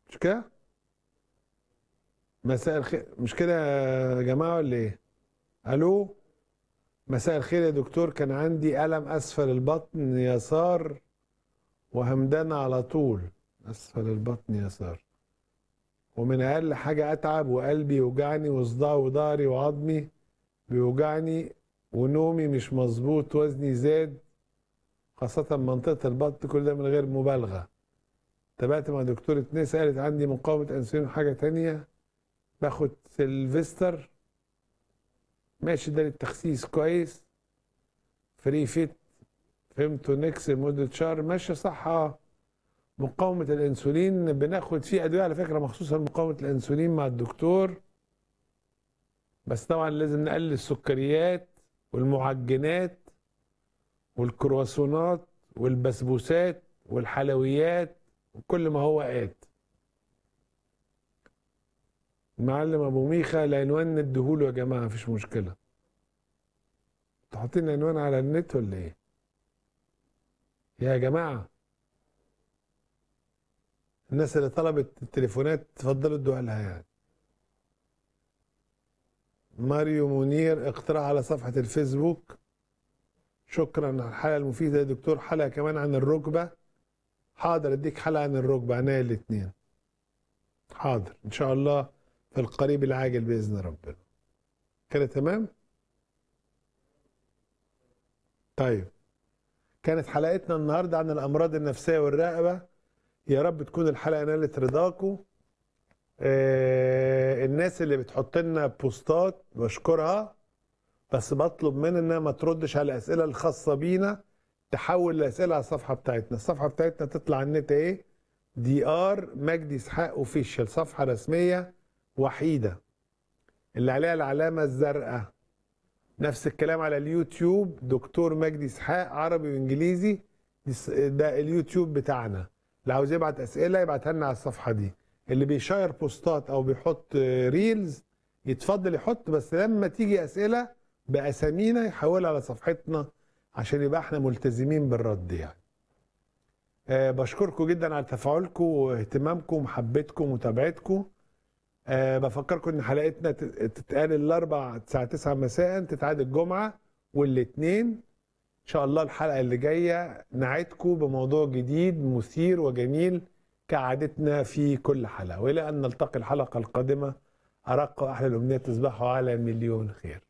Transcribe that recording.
مش كده مساء الخير مش كده يا جماعه ولا ايه الو مساء الخير يا دكتور كان عندي الم اسفل البطن يسار وهمدان على طول اسفل البطن يسار ومن اقل حاجه اتعب وقلبي يوجعني وصداع وضهري وعظمي بيوجعني ونومي مش مظبوط وزني زاد خاصة منطقة البطن كل ده من غير مبالغة تابعت مع دكتورة نسا قالت عندي مقاومة أنسولين وحاجة تانية باخد سيلفستر ماشي ده للتخسيس كويس فري فيت فهمتوا نكس لمدة شهر ماشي صح اه مقاومة الأنسولين بناخد فيه أدوية على فكرة مخصوصة لمقاومة الأنسولين مع الدكتور بس طبعا لازم نقلل السكريات والمعجنات والكرواسونات والبسبوسات والحلويات وكل ما هو آت المعلم ابو ميخا العنوان نديهوله يا جماعه مفيش مشكله انتوا حاطين عنوان على النت ولا ايه يا جماعه الناس اللي طلبت التليفونات تفضلوا ادوها لها يعني ماريو منير اقتراح على صفحه الفيسبوك شكرا على الحلقه المفيده يا دكتور حلقه كمان عن الركبه حاضر اديك حلقه عن الركبه عناية الاثنين حاضر ان شاء الله في القريب العاجل باذن ربنا كده تمام طيب كانت حلقتنا النهارده عن الامراض النفسيه والرقبه يا رب تكون الحلقه نالت رضاكم آه الناس اللي بتحط لنا بوستات بشكرها بس بطلب منها انها ما تردش على الاسئله الخاصه بينا تحول الاسئله على الصفحه بتاعتنا الصفحه بتاعتنا تطلع على النت ايه دي ار مجدي اسحاق اوفيشال صفحه رسميه وحيده اللي عليها العلامه الزرقاء نفس الكلام على اليوتيوب دكتور مجدي اسحاق عربي وانجليزي ده اليوتيوب بتاعنا اللي عاوز يبعت اسئله يبعتها لنا على الصفحه دي اللي بيشير بوستات او بيحط ريلز يتفضل يحط بس لما تيجي اسئله باسامينا يحولها على صفحتنا عشان يبقى احنا ملتزمين بالرد يعني أه بشكركم جدا على تفاعلكم واهتمامكم ومحبتكم ومتابعتكم أه بفكركم ان حلقتنا تتقال الاربع الساعه 9 مساء تتعاد الجمعه والاثنين ان شاء الله الحلقه اللي جايه نعدكم بموضوع جديد مثير وجميل كعادتنا في كل حلقه والى ان نلتقي الحلقه القادمه ارق واحلى الامنيات تصبحوا على مليون خير